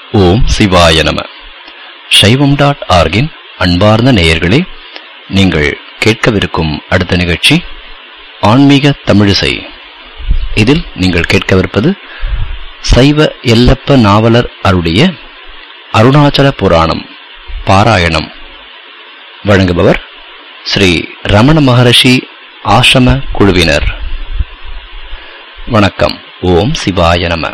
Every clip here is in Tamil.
ஓம் சிவாய நம சைவம் டாட் ஆர்கின் அன்பார்ந்த நேயர்களே நீங்கள் கேட்கவிருக்கும் அடுத்த நிகழ்ச்சி ஆன்மீக தமிழிசை இதில் நீங்கள் கேட்கவிருப்பது சைவ எல்லப்ப நாவலர் அருடைய அருணாச்சல புராணம் பாராயணம் வழங்குபவர் ஸ்ரீ ரமண மகரிஷி ஆசிரம குழுவினர் வணக்கம் ஓம் சிவாய நம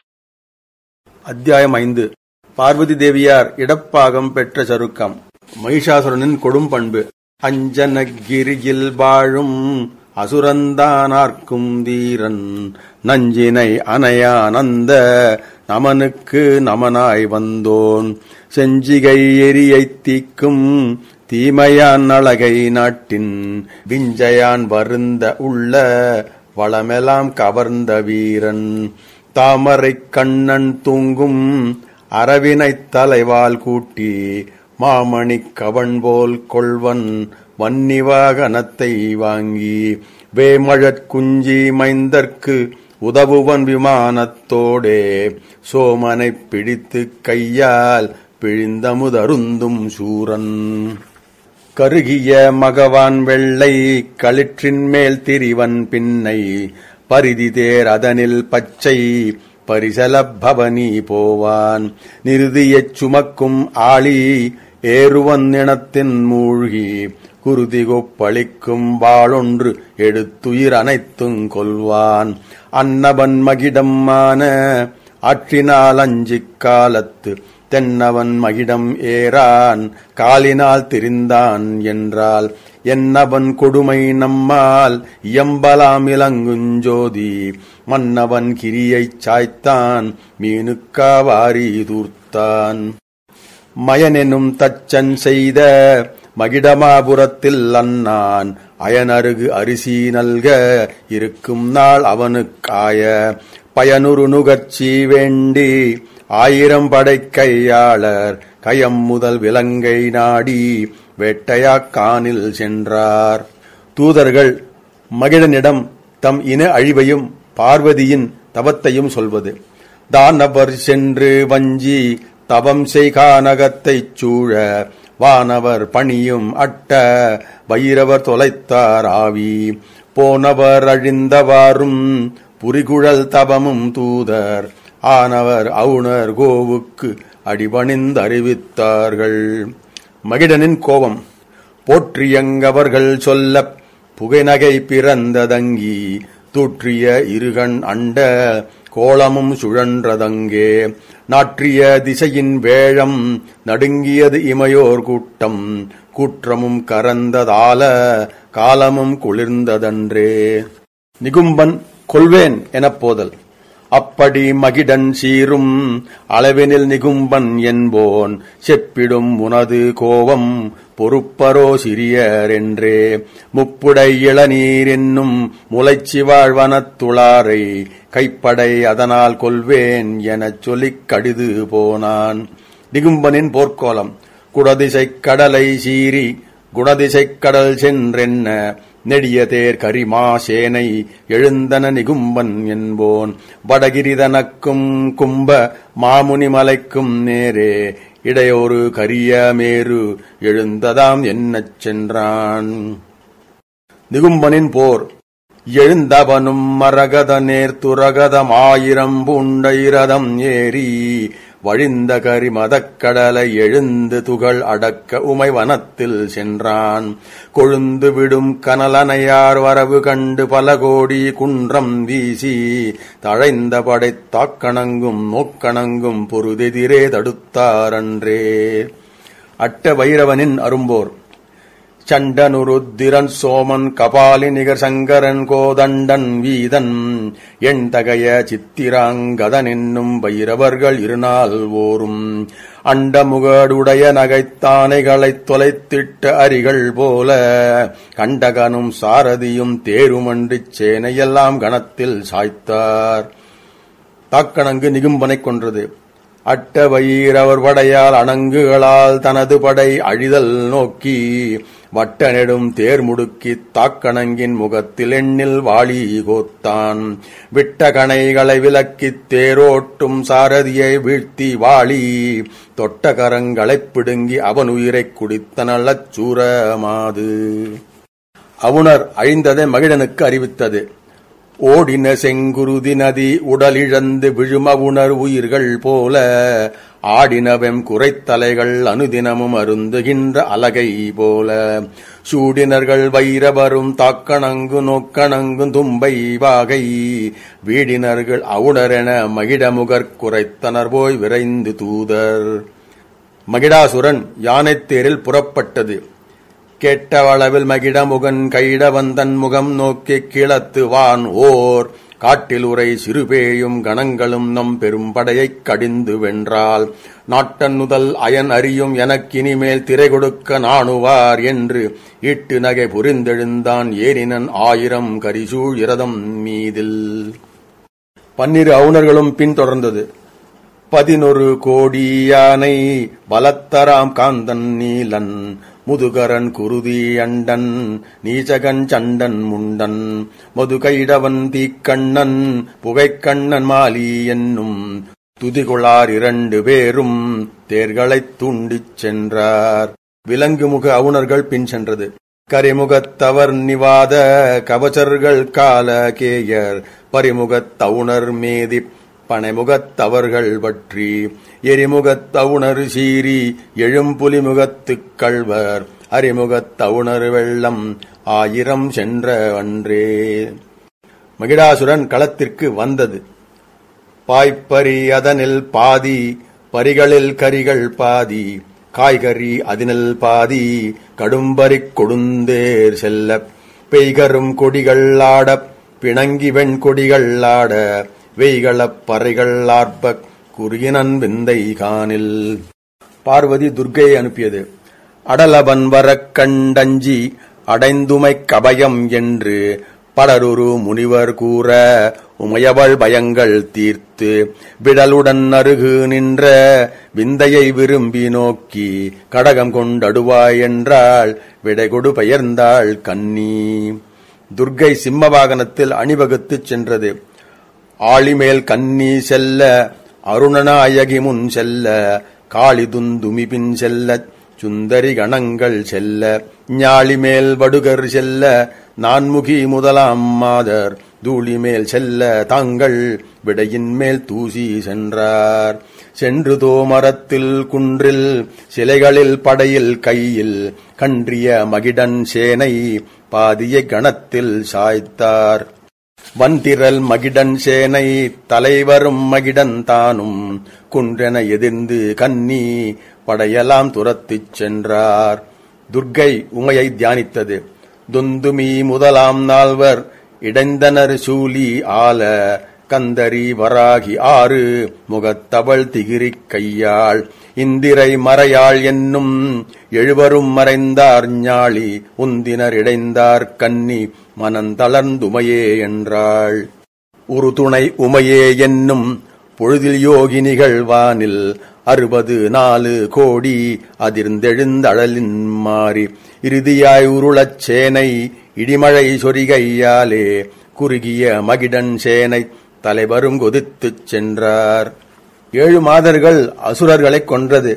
அத்தியாயம் ஐந்து பார்வதி தேவியார் இடப்பாகம் பெற்ற சருக்கம் மகிஷாசுரனின் கொடும் பண்பு அஞ்சனகிரியில் வாழும் அசுரந்தானார்க்கும் தீரன் நஞ்சினை அனையானந்த நமனுக்கு நமனாய் வந்தோன் செஞ்சிகை எரியைத் தீக்கும் தீமையான் அழகை நாட்டின் விஞ்சயான் வருந்த உள்ள வளமெலாம் கவர்ந்த வீரன் தாமரைக் கண்ணன் தூங்கும் அரவினைத் தலைவால் கூட்டி மாமணிக் கவன் போல் கொள்வன் வன்னிவாகனத்தை வாங்கி வேமழற் குஞ்சி மைந்தர்க்கு உதவுவன் விமானத்தோடே சோமனைப் பிடித்துக் கையால் பிழிந்தமுதருந்தும் சூரன் கருகிய மகவான் வெள்ளை களிற்றின் மேல் திரிவன் பின்னை பரிதி தேர் அதனில் பச்சை பரிசலப் பவனி போவான் நிறுதியச் சுமக்கும் ஆளி ஏறுவன் இனத்தின் மூழ்கி குருதி கொப்பளிக்கும் வாளொன்று எடுத்துயிர் அனைத்துங் கொல்வான் அன்னவன் மகிடம்மான ஆற்றினால் அஞ்சிக் காலத்து தென்னவன் மகிடம் ஏறான் காலினால் திரிந்தான் என்றால் என்னவன் கொடுமை நம்மால் இயம்பலாம் இலங்குஞ்சோதி மன்னவன் கிரியைச் சாய்த்தான் மீனுக்காவாரி தூர்த்தான் மயனெனும் தச்சன் செய்த மகிடமாபுரத்தில் அன்னான் அயனருகு அரிசி நல்க இருக்கும் நாள் அவனுக்காய பயனுறு நுகர்ச்சி வேண்டி ஆயிரம் படைக்கையாளர் கயம் முதல் விலங்கை நாடி வேட்டையாக்கானில் சென்றார் தூதர்கள் மகிழனிடம் தம் இன அழிவையும் பார்வதியின் தவத்தையும் சொல்வது தானவர் சென்று வஞ்சி தவம் செய்கானகத்தைச் சூழ வானவர் பணியும் அட்ட வைரவர் தொலைத்தார் ஆவி போனவர் அழிந்தவாறும் புரிகுழல் தவமும் தூதர் ஆனவர் அவுணர் கோவுக்கு அடிபணிந்தறிவித்தார்கள் மகிடனின் கோபம் போற்றியங்கவர்கள் சொல்லப் புகைநகை பிறந்ததங்கி தூற்றிய இருகண் அண்ட கோலமும் சுழன்றதங்கே நாற்றிய திசையின் வேழம் நடுங்கியது இமையோர் கூட்டம் கூற்றமும் கரந்ததால காலமும் குளிர்ந்ததன்றே நிகும்பன் கொள்வேன் எனப் போதல் அப்படி மகிடன் சீரும் அளவினில் நிகும்பன் என்போன் செப்பிடும் உனது கோவம் பொறுப்பரோ சிறியர் என்றே முப்புடை இளநீர் என்னும் முளைச்சி வாழ்வனத்துளாரை கைப்படை அதனால் கொல்வேன் எனச் சொல்லிக் கடிது போனான் நிகும்பனின் போர்க்கோலம் குடதிசைக் கடலை சீறி குணதிசைக் கடல் சென்றென்ன நெடிய தேர் கரிமா சேனை எழுந்தன நிகும்பன் என்போன் வடகிரிதனக்கும் கும்ப மாமுனி மலைக்கும் நேரே இடையொரு கரிய மேரு எழுந்ததாம் என்னச் சென்றான் நிகும்பனின் போர் எழுந்தவனும் மரகத நேர்த்துரகதமாயிரம் பூண்டைரதம் ஏறி வழிந்த கரிமதக்கடலை எழுந்து துகள் அடக்க உமைவனத்தில் சென்றான் கொழுந்து விடும் கனலனையார் வரவு கண்டு பல கோடி குன்றம் வீசி தழைந்த படைத் தாக்கணங்கும் நோக்கணங்கும் பொருதெதிரே தடுத்தாரன்றே அட்ட வைரவனின் அரும்போர் சண்டனுருத்திரன் சோமன் கபாலி நிகர் சங்கரன் கோதண்டன் வீதன் எண் தகைய சித்திராங்கதன் என்னும் வைரவர்கள் இருநாள் ஓரும் அண்டமுகடுடைய நகைத்தானைகளைத் தொலைத்திட்ட அரிகள் போல கண்டகனும் சாரதியும் தேருமன்றிச் சேனையெல்லாம் கணத்தில் சாய்த்தார் தாக்கணங்கு நிகும்பனைக் கொன்றது அட்ட வயிறவர் படையால் அணங்குகளால் தனது படை அழிதல் நோக்கி வட்ட நெடும் தேர் முடுக்கித் தாக்கணங்கின் முகத்தில் எண்ணில் வாளி கோத்தான் விட்ட கணைகளை விலக்கித் தேரோட்டும் சாரதியை வீழ்த்தி வாளி தொட்ட கரங்களைப் பிடுங்கி அவன் உயிரைக் குடித்த நல்லச் சூரமாது அவுணர் அழிந்ததை மகிழனுக்கு அறிவித்தது ஓடின செங்குருதி நதி உடலிழந்து விழுமவுணர் உயிர்கள் போல ஆடினவெம் குறைத்தலைகள் அனுதினமும் அருந்துகின்ற அலகை போல சூடினர்கள் வைரவரும் தாக்கணங்கு நோக்கணங்கும் தும்பை வாகை வீடினர்கள் அவுணரென மகிடமுகற் குறைத்தனர் போய் விரைந்து தூதர் மகிடாசுரன் யானைத்தேரில் புறப்பட்டது கேட்டவளவில் மகிடமுகன் கைடவந்தன் முகம் நோக்கிக் கிளத்துவான் ஓர் காட்டில் உரை சிறுபேயும் கணங்களும் நம் பெரும்படையைக் கடிந்து வென்றால் நாட்டன் முதல் அயன் அறியும் எனக்கினிமேல் திரை கொடுக்க நாணுவார் என்று ஈட்டு நகை புரிந்தெழுந்தான் ஏறினன் ஆயிரம் கரிசூழ் இரதம் மீதில் பன்னிரு அவுணர்களும் பின்தொடர்ந்தது பதினொரு கோடி யானை பலத்தராம் காந்தன் நீலன் முதுகரன் குருதி அண்டன் நீச்சகன் சண்டன் முண்டன் மதுகைடவன் தீக்கண்ணன் புகைக்கண்ணன் மாலி என்னும் துதிகுளார் இரண்டு பேரும் தேர்களைத் தூண்டிச் சென்றார் விலங்குமுக அவுணர்கள் பின் சென்றது கரிமுகத்தவர் நிவாத கவச்சர்கள் கால கேயர் பரிமுகத்தவுணர் மேதிப் பனைமுகத்தவர்கள் பற்றி எரிமுகத்தவுணர் சீறி எழும்புலிமுகத்துக் கள்வர் அரிமுகத்தவுணர் வெள்ளம் ஆயிரம் சென்ற அன்றே மகிடாசுரன் களத்திற்கு வந்தது பாய்ப்பரி அதனில் பாதி பரிகளில் கரிகள் பாதி காய்கறி அதனில் பாதி கடும்பரிக் கொடுந்தேர் செல்ல பெய்கரும் கொடிகள் ஆடப் பிணங்கி வெண் கொடிகள் ஆட வெய்களப் பறைகள் ஆர்ப்பக் குறுகினன் விந்தை காணில் பார்வதி துர்க்கையை அனுப்பியது அடலபன் வரக் கண்டஞ்சி அடைந்துமைக் கபயம் என்று பலருரு முனிவர் கூற உமையவள் பயங்கள் தீர்த்து விடலுடன் அருகு நின்ற விந்தையை விரும்பி நோக்கி கடகம் கொண்டடுவாய் என்றாள் விடைகொடு பெயர்ந்தாள் கன்னி துர்க்கை சிம்ம வாகனத்தில் அணிவகுத்துச் சென்றது ஆளிமேல் கன்னி செல்ல அருணநாயகி முன் செல்ல காளிதுந்துமி பின் செல்ல சுந்தரி கணங்கள் செல்ல ஞாளிமேல் வடுகர் செல்ல நான்முகி முதலாம் மாதர் தூளிமேல் செல்ல தாங்கள் விடையின் மேல் தூசி சென்றார் சென்று தோமரத்தில் குன்றில் சிலைகளில் படையில் கையில் கன்றிய மகிடன் சேனை பாதியை கணத்தில் சாய்த்தார் வந்திரல் மகிடன் சேனை தலைவரும் மகிடன் தானும் குன்றென எதிர்ந்து கன்னி படையலாம் துரத்திச் சென்றார் துர்க்கை உமையை தியானித்தது துந்துமி முதலாம் நால்வர் இடைந்தனர் சூலி ஆல கந்தரி வராகி ஆறு முகத்தவள் திகிரிக் கையாள் இந்திரை மறையாள் என்னும் எழுவரும் மறைந்தார் ஞாழி உந்தினர் இடைந்தார் கன்னி மனந்தளர்ந்துமையே என்றாள் ஒரு துணை உமையே என்னும் பொழுதில் யோகினிகள் வானில் அறுபது நாலு கோடி அதிர்ந்தெழுந்தழலின் மாறி இறுதியாய் உருளச் சேனை இடிமழை சொரிகையாலே குறுகிய மகிடன் சேனை தலைவரும் கொதித்துச் சென்றார் ஏழு மாதர்கள் அசுரர்களைக் கொன்றது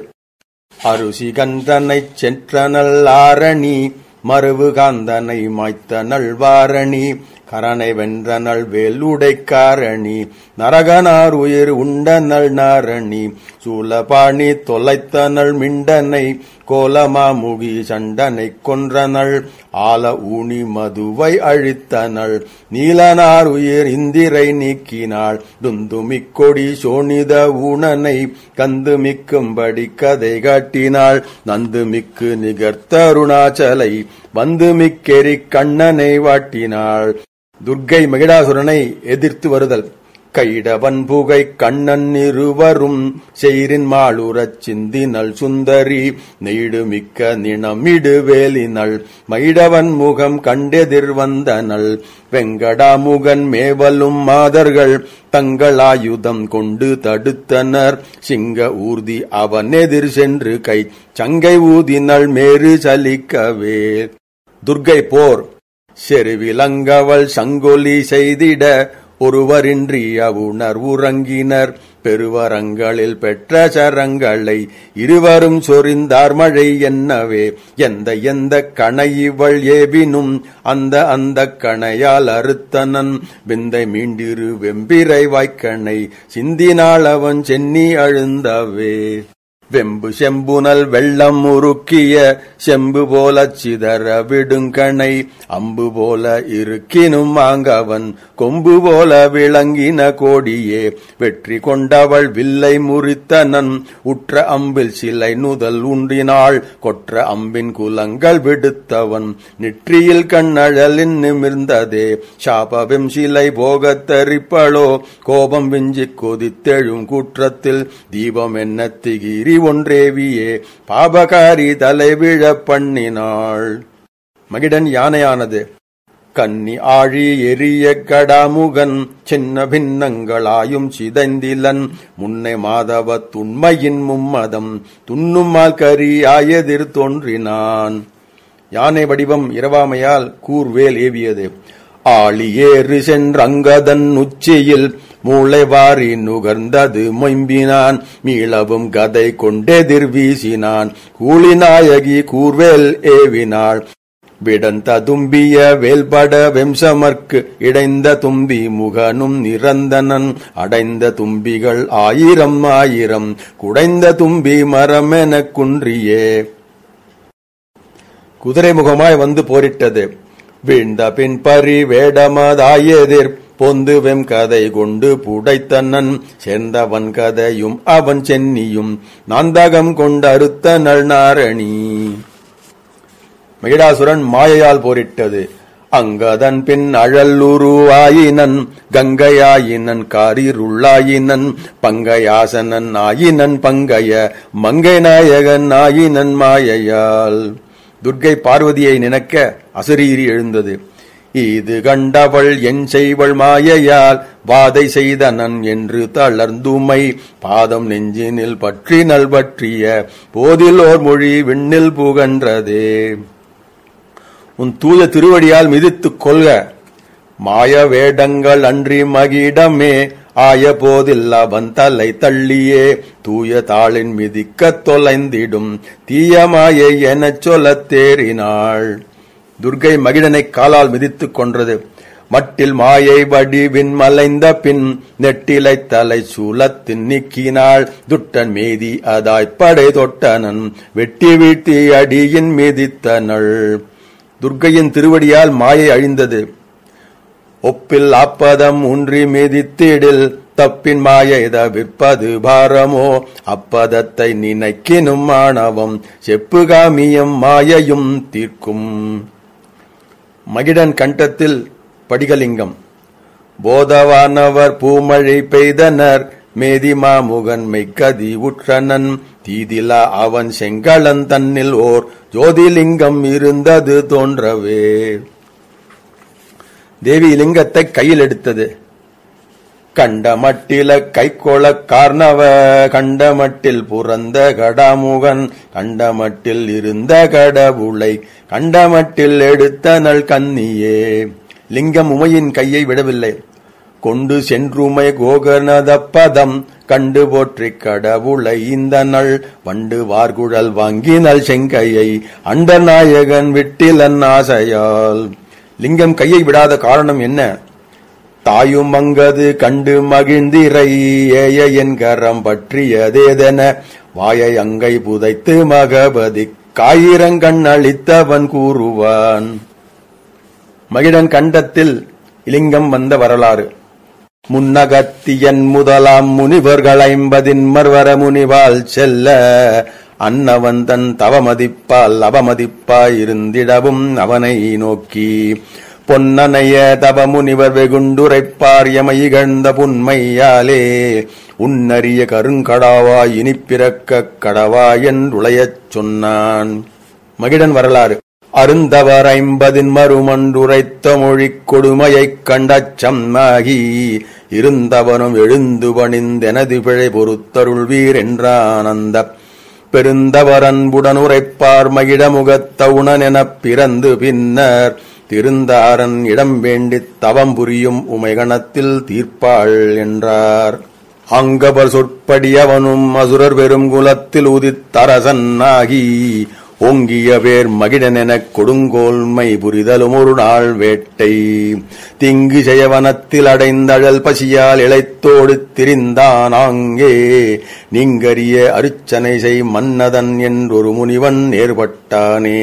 அருசி கந்தனைச் சென்றனல் ஆரணி மறுவு காந்தனை மாய்த்த நல்வாரணி கரனை வென்றனள் வேலுடைக்காரணி நரகனார் உயிர் உண்டனள் நாரணி சூலபாணி தொலைத்தனள் மிண்டனை கோலமாமுகி சண்டனைக் கொன்றனள் ஆல ஊனி மதுவை அழித்தனள் நீலனார் உயிர் இந்திரை நீக்கினாள் துந்துமிக் கொடி சோனித ஊனனை கந்து மிக்கும்படி கதை காட்டினாள் நந்து மிக்கு நிகர்த்தருணாச்சலை வந்து மிக்கெரி கண்ணனை வாட்டினாள் துர்க்கை மகிடாசுரனை எதிர்த்து வருதல் கைடவன் புகை கண்ணன் இருவரும் செய்ரின் மாளுரச் சிந்தினள் சுந்தரி நெய்டுமிக்க நிணமிடு வேலினள் மைடவன் முகம் கண்டெதிர் வந்தனள் வெங்கடாமுகன் மேவலும் மாதர்கள் தங்கள் ஆயுதம் கொண்டு தடுத்தனர் சிங்க ஊர்தி அவன் எதிர் சென்று கை சங்கை ஊதினள் மேறு சலிக்கவே துர்கை போர் செருவிலங்கவள் சங்கொலி செய்திட ஒருவரின்றி அவுணர் உறங்கினர் பெருவரங்களில் பெற்ற சரங்களை இருவரும் சொரிந்தார் மழை என்னவே எந்த எந்த கணை இவள் ஏவினும் அந்த அந்த கணையால் அறுத்தனன் விந்தை மீண்டிரு வெம்பிரை வாய்க்கணை சிந்தினாள் அவன் சென்னி அழுந்தவே வெம்பு செம்புனல் வெள்ளம் உருக்கிய செம்பு போலச் சிதற விடுங்கணை அம்பு போல இருக்கினும் ஆங்கவன் கொம்பு போல விளங்கின கோடியே வெற்றி கொண்டவள் வில்லை முறித்தனன் உற்ற அம்பில் சிலை நுதல் உண்டினாள் கொற்ற அம்பின் குலங்கள் விடுத்தவன் நெற்றியில் கண்ணழலின் நிமிர்ந்ததே சாபவெம் சிலை போகத் தரிப்பளோ கோபம் விஞ்சிக் கொதித்தெழும் கூற்றத்தில் தீபம் என்ன திகிரி ஒன்றேவியே பாபகாரி தலைவிழ பண்ணினாள் மகிடன் யானையானது கன்னி ஆழி எரிய கடாமுகன் சின்ன பின்னங்களாயும் சிதைந்திலன் முன்னை மாதவ துண்மையின் மும்மதம் துண்ணுமால் கரி ஆயதிர் தோன்றினான் யானை வடிவம் இரவாமையால் கூர்வேல் ஏவியது ஆளி ஏறு சென்றங்கதன் உச்சியில் மூளை வாரி நுகர்ந்தது மொயம்பினான் மீளவும் கதை கொண்டெதிர் வீசினான் கூலிநாயகி கூர்வேல் ஏவினாள் விடந்த தும்பிய வேல்பட வெம்சமர்க்கு இடைந்த தும்பி முகனும் நிரந்தனன் அடைந்த தும்பிகள் ஆயிரம் ஆயிரம் குடைந்த தும்பி மரமெனக் குன்றியே குதிரை முகமாய் வந்து போரிட்டது வீழ்ந்த பின் பரி வேடமதாயெதிர் பொந்து வெம் கதை கொண்டு புடைத்தனன் சேர்ந்தவன் கதையும் அவன் சென்னியும் நாந்தகம் கொண்டறுத்த நல் நாரணி மகிடாசுரன் மாயையால் போரிட்டது அங்கதன் பின் அழல்லுருவாயினன் கங்கையாயினன் காரிருள்ளாயினன் பங்கையாசனன் ஆயினன் பங்கைய மங்கை நாயகன் ஆயினன் மாயையால் துர்க்கை பார்வதியை நினைக்க அசரீரி எழுந்தது இது கண்டவள் என் செய்வள் மாயையால் வாதை செய்தனன் என்று தளர்ந்துமை பாதம் நெஞ்சினில் பற்றினல் பற்றிய போதில் ஓர் மொழி விண்ணில் புகன்றதே உன் தூய திருவடியால் மிதித்துக் கொள்க மாய வேடங்கள் அன்றி மகிடமே ஆய போதில் அவன் தலை தள்ளியே தூய தாளின் மிதிக்கத் தொலைந்திடும் தீய மாயை எனச் சொல்லத் தேறினாள் துர்கை மகிடனை காலால் மிதித்துக் கொன்றது மட்டில் மாயை வடிவின் மலைந்த பின் நெட்டிலை தலை சூலத்தின் நீக்கினாள் துட்டன் மீதி அதாய்ப் படை தொட்டனன் வெட்டி வீழ்த்தி அடியின் மிதித்தனள் துர்க்கையின் திருவடியால் மாயை அழிந்தது ஒப்பில் ஆப்பதம் ஊன்றி மிதித்திடில் தப்பின் மாயைத விற்பது பாரமோ அப்பதத்தை நினைக்கினும் மாணவம் செப்புகாமியம் மாயையும் தீர்க்கும் மகிடன் கண்டத்தில் படிகலிங்கம் போதவானவர் பூமழை பெய்தனர் மேதிமாமுகன் மெய்கதி உற்றனன் தீதிலா அவன் செங்கலன் தன்னில் ஓர் ஜோதிலிங்கம் இருந்தது தோன்றவே தேவி லிங்கத்தை கையில் எடுத்தது கண்டமட்டில கைக்கோள கார்ணவ கண்டமட்டில் புறந்த கடாமுகன் கண்டமட்டில் இருந்த கடவுளை கண்டமட்டில் எடுத்த நல் கன்னியே லிங்கம் உமையின் கையை விடவில்லை கொண்டு சென்றுமை கோகர்ணத பதம் கண்டு போற்றி கடவுளை இந்த நள் வண்டு வார்குழல் வாங்கினல் செங்கையை அண்டநாயகன் விட்டிலன் ஆசையால் லிங்கம் கையை விடாத காரணம் என்ன தாயும் அங்கது கண்டு மகிழ்ந்திரை ஏய என் கரம் பற்றியதேதென வாயை அங்கை புதைத்து மகபதி காயிரங்கண் அளித்தவன் கூறுவான் மகிழன் கண்டத்தில் இலிங்கம் வந்த வரலாறு முன்னகத்தியன் முதலாம் முனிவர்கள் ஐம்பதின் மர்வர முனிவால் செல்ல அன்னவன் தன் தவமதிப்பால் அவமதிப்பாய் இருந்திடவும் அவனை நோக்கி பொன்னனைய தவமுனிவர் வெகுண்டுரைப்பார் எமை இகழ்ந்த புன்மையாலே உன்னறிய கருங்கடாவாய் இனிப்பிறக்க கடவாய் என்றுளையச் சொன்னான் மகிடன் வரலாறு அருந்தவர் ஐம்பதின் மறுமன்றுரைத்த மொழிக் கொடுமையைக் கண்டச்சம்மாகி இருந்தவனும் எழுந்து பணிந்தெனது பிழை பொறுத்தருள்வீர் என்றானந்த பெருந்தவர் அன்புடன் உரைப்பார் மகிழமுகத்த உணனெனப் பிறந்து பின்னர் திருந்தாரன் இடம் வேண்டித் தவம் புரியும் உமைகணத்தில் தீர்ப்பாள் என்றார் அங்கவர் சொற்படி அவனும் அசுரர் பெரும் குலத்தில் உதித்தரசன் ஆகி ஓங்கிய பேர் மகிழனெனக் கொடுங்கோல்மை புரிதலும் ஒரு நாள் வேட்டை திங்கு ஜெயவனத்தில் அடைந்தழல் பசியால் இளைத்தோடு திரிந்தான் ஆங்கே நீங்கரிய அருச்சனை செய் மன்னதன் என்றொரு முனிவன் நேர்பட்டானே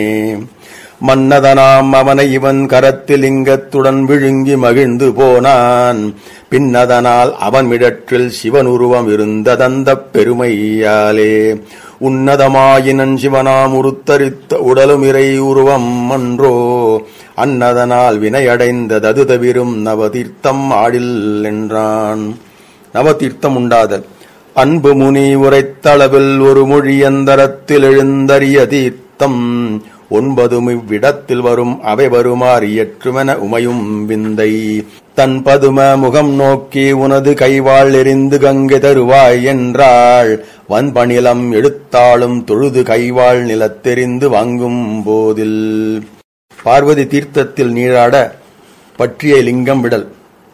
மன்னதனாம் அவனை இவன் கரத்தில் இங்கத்துடன் விழுங்கி மகிழ்ந்து போனான் பின்னதனால் அவன் மிடற்றில் சிவன் உருவம் இருந்ததந்தப் பெருமையாலே உன்னதமாயினன் சிவனாம் உருத்தரித்த உடலும் இறை உருவம் அன்றோ அன்னதனால் வினையடைந்ததது தவிரும் நவதீர்த்தம் ஆடில் என்றான் நவதீர்த்தம் உண்டாதல் அன்பு முனி உரைத்தளவில் ஒரு மொழி எந்தரத்தில் எழுந்தறிய தீர்த்தம் ஒன்பதும் இவ்விடத்தில் வரும் அவை வருமாறு இயற்றுமென உமையும் விந்தை தன் பதும முகம் நோக்கி உனது கைவாள் எரிந்து கங்கை தருவாய் என்றாள் வன்பணிலம் எடுத்தாளும் தொழுது கைவாள் நிலத்தெறிந்து வாங்கும் போதில் பார்வதி தீர்த்தத்தில் நீராட பற்றிய லிங்கம் விடல்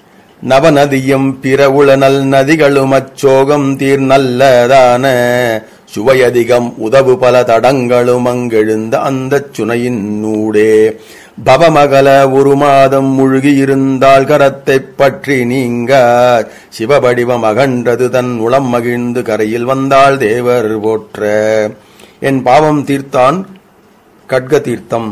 நவநதியும் பிற உளநல் நதிகளும் அச்சோகம் தீர் நல்லதான சுவையதிகம் உதவு பல தடங்களும் அங்கெழுந்த அந்தச் சுனையின் நூடே பவமகல ஒரு மாதம் முழுகியிருந்தால் கரத்தைப் பற்றி நீங்க சிவபடிவம் அகன்றது தன் உளம் மகிழ்ந்து கரையில் வந்தாள் தேவர் போற்ற என் பாவம் தீர்த்தான் கட்க தீர்த்தம்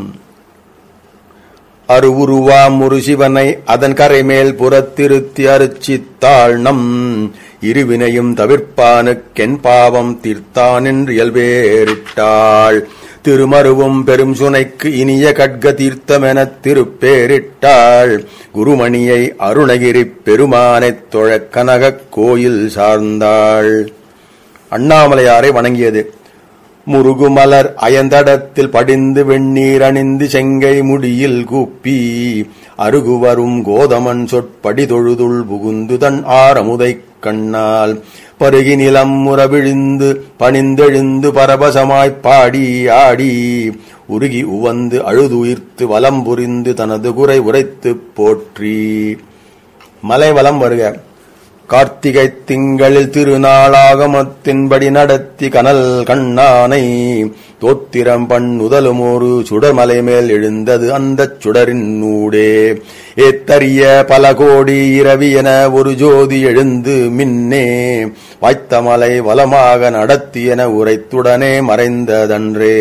அருவுருவாம் ஒரு சிவனை அதன் கரைமேல் புறத்திருத்தி அருச்சித்தாள் நம் இருவினையும் தவிர்ப்பானுக்கென் பாவம் தீர்த்தான் என்று இயல்பேரிட்டாள் திருமருவும் பெரும் சுனைக்கு இனிய கட்க தீர்த்தமெனத் திருப்பேரிட்டாள் குருமணியை அருணகிரிப் பெருமானைத் தொழக் கனகக் கோயில் சார்ந்தாள் அண்ணாமலையாரை வணங்கியது முருகுமலர் அயந்தடத்தில் படிந்து வெந்நீர் அணிந்து செங்கை முடியில் கூப்பி அருகுவரும் கோதமன் சொற்படி தொழுதுள் புகுந்து தன் ஆரமுதைக் கண்ணால் பருகி நிலம் முறவிழிந்து பணிந்தெழுந்து பரபசமாய்ப் பாடி ஆடி உருகி உவந்து அழுதுயிர்த்து வலம் புரிந்து தனது குறை உரைத்துப் போற்றி மலை வலம் வருக கார்த்திகை திங்களில் திருநாளாகமத்தின்படி நடத்தி கனல் கண்ணானை தோத்திரம் பண்ணுதலும் ஒரு சுடர்மலை மேல் எழுந்தது அந்தச் சுடரின் ஊடே ஏத்தறிய பல கோடி இரவி என ஒரு ஜோதி எழுந்து மின்னே வாய்த்த மலை வலமாக நடத்தியென உரைத்துடனே மறைந்ததன்றே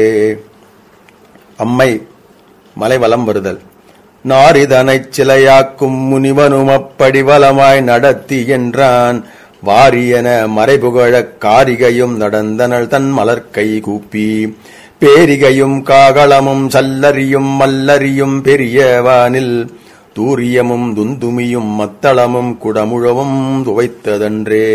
அம்மை மலை வலம் வருதல் நாரிதனைச் சிலையாக்கும் முனிவனும் அப்படி வலமாய் நடத்தி என்றான் வாரியன மறைபுகழக் காரிகையும் நடந்தனள் தன் மலர்க்கை கூப்பி பேரிகையும் காகளமும் சல்லரியும் மல்லரியும் பெரியவானில் தூரியமும் துந்துமியும் மத்தளமும் குடமுழவும் துவைத்ததன்றே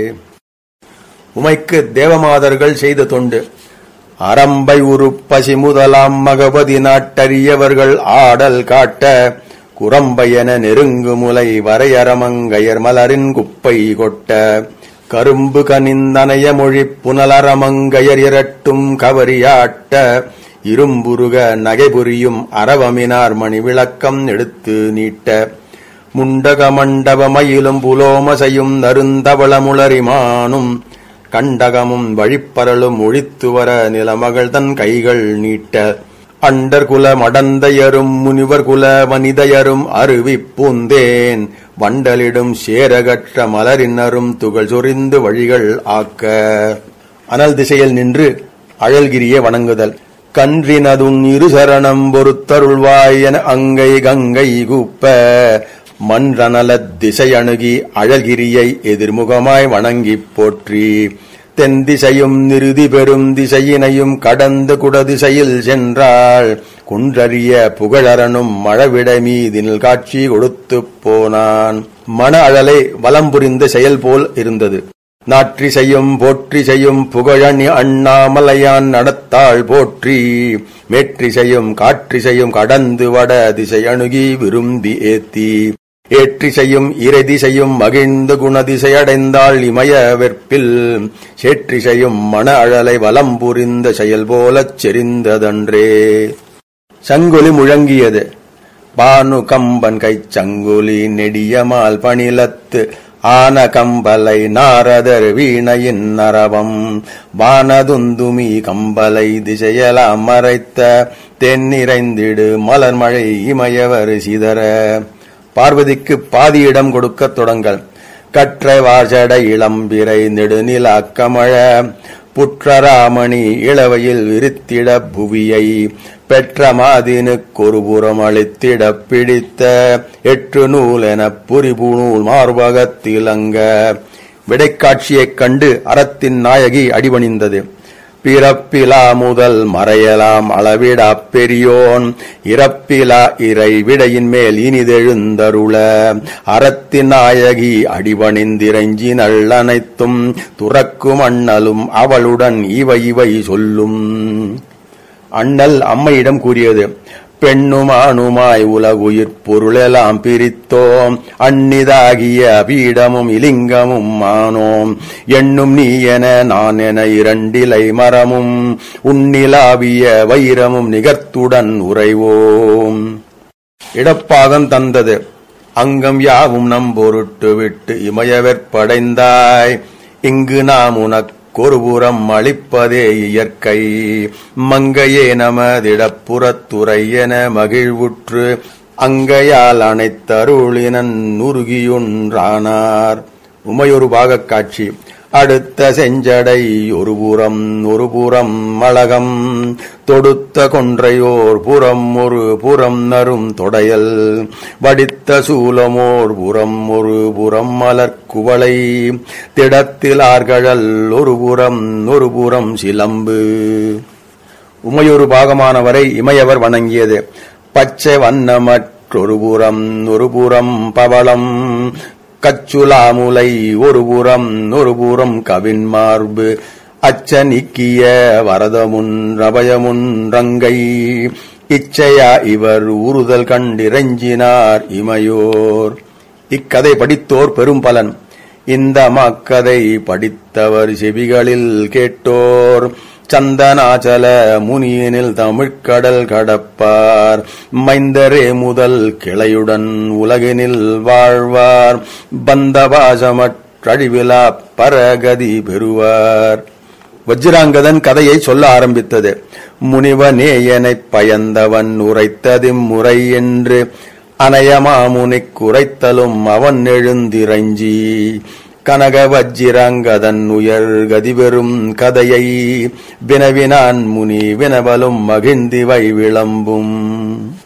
உமைக்கு தேவமாதர்கள் செய்த தொண்டு அரம்பை உருப்பசி முதலாம் மகபதி நாட்டறியவர்கள் ஆடல் காட்ட குரம்பையென நெருங்கு முலை வரையரமங்கையர் மலரின் குப்பை கொட்ட கரும்பு கனிந்தனைய மொழி புனலரமங்கையர் இரட்டும் கவரியாட்ட இரும்புருக நகைபுரியும் அரவமினார் மணி விளக்கம் எடுத்து நீட்ட முண்டக மண்டபமயிலும் புலோமசையும் நருந்தவளமுளரிமானும் கண்டகமும் வழிப்பரலும் ஒழித்து வர நிலமகள் தன் கைகள் நீட்ட அண்டர் குல மடந்தையரும் முனிவர் குல வனிதையரும் அருவி பூந்தேன் வண்டலிடும் சேரகற்ற மலரினரும் துகள் சொரிந்து வழிகள் ஆக்க அனல் திசையில் நின்று அழல்கிரியை வணங்குதல் கன்றினதுன் இரு சரணம் பொறுத்தருள்வாய் என அங்கை கங்கை கூப்ப மன்றனல திசை அணுகி அழகிரியை எதிர்முகமாய் வணங்கிப் போற்றி தென் திசையும் நிருதி பெரும் திசையினையும் கடந்து குடதிசையில் சென்றாள் குன்றறிய புகழரனும் மழவிட மீதினில் காட்சி கொடுத்துப் போனான் மன அழலை வலம் புரிந்த செயல் போல் இருந்தது நாற்றி செய்யும் போற்றி செய்யும் புகழணி அண்ணாமலையான் நடத்தாள் போற்றி மேற்றி செய்யும் காற்றி செய்யும் கடந்து வட திசை அணுகி விரும்பி ஏத்தி ஏற்றி செய்யும் இறை திசையும் மகிழ்ந்த குணதிசையடைந்தாள் இமய வெற்பில் சேற்றி செய்யும் மன அழலை வலம் புரிந்த செயல் போலச் செறிந்ததன்றே சங்கொலி முழங்கியது பானு கம்பன் கைச் சங்குலி நெடியமால் பணிலத்து ஆன கம்பலை நாரதர் வீணையின் நரவம் வானதுந்துமி கம்பலை திசையலாம் மறைத்த தென்னிறைந்திடு மலர்மழை இமயவர் சிதற பார்வதிக்கு பாதியிடம் கொடுக்கத் தொடங்கல் கற்றை வாசட இளம்பிறை நெடுநிலாக்கமழ புற்றராமணி இளவையில் விரித்திட புவியை பெற்ற மாதினுக்கொருபுறம் அளித்திடப் பிடித்த எட்டு நூல் எனப் புரிபுநூல் மார்பகத்திலங்க விடைக்காட்சியைக் கண்டு அறத்தின் நாயகி அடிபணிந்தது பிறப்பிலா முதல் மறையலாம் அளவிடா பெரியோன் இறப்பிலா இறை விடையின் மேல் இனிதெழுந்தருள அறத்தின் நாயகி அடிபணிந்திரைஞ்சி அனைத்தும் துறக்கும் அண்ணலும் அவளுடன் இவை இவை சொல்லும் அண்ணல் அம்மையிடம் கூறியது பெண்ணுமானுமாய் உலகுயிர் பொருளெல்லாம் பிரித்தோம் அந்நிதாகிய பீடமும் இலிங்கமும் ஆனோம் எண்ணும் நீ என நான் என இரண்டிலை மரமும் உன்னிலாவிய வைரமும் நிகர்த்துடன் உறைவோம் இடப்பாகம் தந்தது அங்கம் யாவும் நம் பொருட்டு விட்டு இமயவெற்படைந்தாய் இங்கு நாம் உனக்கொருபுறம் அளிப்பதே இயற்கை மங்கையே நமதிடப்புறத்துறை என மகிழ்வுற்று அங்கையால் அனைத்தருளினன் உருகியுன்றானார் உமையொரு பாகக் காட்சி அடுத்த செஞ்சடை ஒரு புறம் ஒரு புறம் மளகம் தொடுத்த கொன்றையோர் புறம் ஒரு புறம் நரும் தொடையல் வடித்த சூலமோர் புறம் ஒரு புறம் மலர்குவளை திடத்தில் ஆர்கழல் ஒரு புறம் ஒரு புறம் சிலம்பு உமையொரு பாகமானவரை இமையவர் வணங்கியது பச்சை வண்ணமற்றொரு புறம் ஒரு புறம் பவளம் கச்சுலாமுலை ஒரு புறம் ஒரு புறம் கவின் மார்பு அச்சனிக்கிய வரதமுன் ரபயமுன் ரங்கை இச்சையா இவர் உறுதல் கண்டிரஞ்சினார் இமையோர் இக்கதை படித்தோர் பெரும் பலன் இந்த மக்கதை படித்தவர் செவிகளில் கேட்டோர் சந்தனாச்சல முனியனில் தமிழ்கடல் கடப்பார் மைந்தரே முதல் கிளையுடன் உலகினில் வாழ்வார் பந்தபாசமற்றழிவிலா பரகதி பெறுவார் வஜ்ராங்கதன் கதையை சொல்ல ஆரம்பித்தது முனிவனேயனைப் பயந்தவன் உரைத்ததிம் முறை என்று அனயமாமுனிக் குறைத்தலும் அவன் எழுந்திரஞ்சி கனக வஜ்ஜிராங்கதன் உயர் கதிபெறும் கதையை வினவினான் முனி வினவலும் மகிழ்ந்திவை விளம்பும்